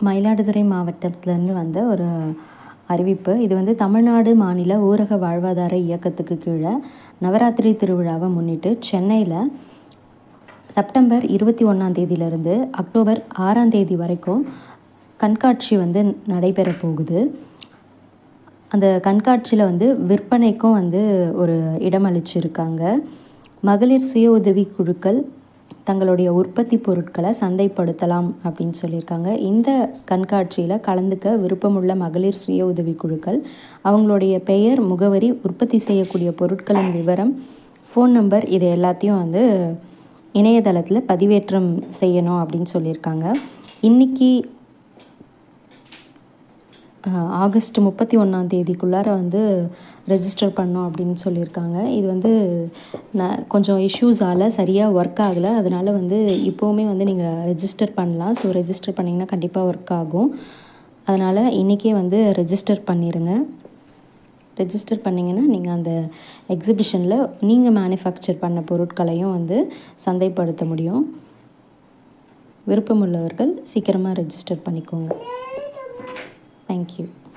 மயிலாடுதுறை மாவட்டத்திலேருந்து வந்த ஒரு அறிவிப்பு இது வந்து தமிழ்நாடு மாநில ஊரக வாழ்வாதார இயக்கத்துக்கு கீழே நவராத்திரி திருவிழாவை முன்னிட்டு சென்னையில் செப்டம்பர் இருபத்தி ஒன்றாம் தேதியிலேருந்து அக்டோபர் ஆறாம் தேதி வரைக்கும் கண்காட்சி வந்து நடைபெற போகுது அந்த கண்காட்சியில் வந்து விற்பனைக்கும் வந்து ஒரு இடம் அளிச்சிருக்காங்க மகளிர் சுய உதவி குழுக்கள் தங்களுடைய உற்பத்தி பொருட்களை சந்தைப்படுத்தலாம் அப்படின்னு சொல்லியிருக்காங்க இந்த கண்காட்சியில் கலந்துக்க விருப்பமுள்ள மகளிர் சுய உதவி குழுக்கள் அவங்களுடைய பெயர் முகவரி உற்பத்தி செய்யக்கூடிய பொருட்களின் விவரம் ஃபோன் நம்பர் இது எல்லாத்தையும் வந்து இணையதளத்தில் பதிவேற்றம் செய்யணும் அப்படின்னு சொல்லியிருக்காங்க இன்றைக்கி ஆகஸ்ட் முப்பத்தி ஒன்றாம் தேதிக்குள்ளார வந்து ரெஜிஸ்டர் பண்ணோம் அப்படின்னு சொல்லியிருக்காங்க இது வந்து ந கொஞ்சம் இஷ்யூஸால் சரியாக ஒர்க் ஆகலை அதனால் வந்து இப்போவுமே வந்து நீங்கள் ரெஜிஸ்டர் பண்ணலாம் ஸோ ரெஜிஸ்டர் பண்ணிங்கன்னா கண்டிப்பாக ஒர்க் ஆகும் அதனால் இன்றைக்கே வந்து ரெஜிஸ்டர் பண்ணிடுங்க ரெஜிஸ்டர் பண்ணிங்கன்னா நீங்கள் அந்த எக்ஸிபிஷனில் நீங்கள் மேனுஃபேக்சர் பண்ண பொருட்களையும் வந்து சந்தைப்படுத்த முடியும் விருப்பமுள்ளவர்கள் சீக்கிரமாக ரெஜிஸ்டர் பண்ணிக்கோங்க தேங்க்யூ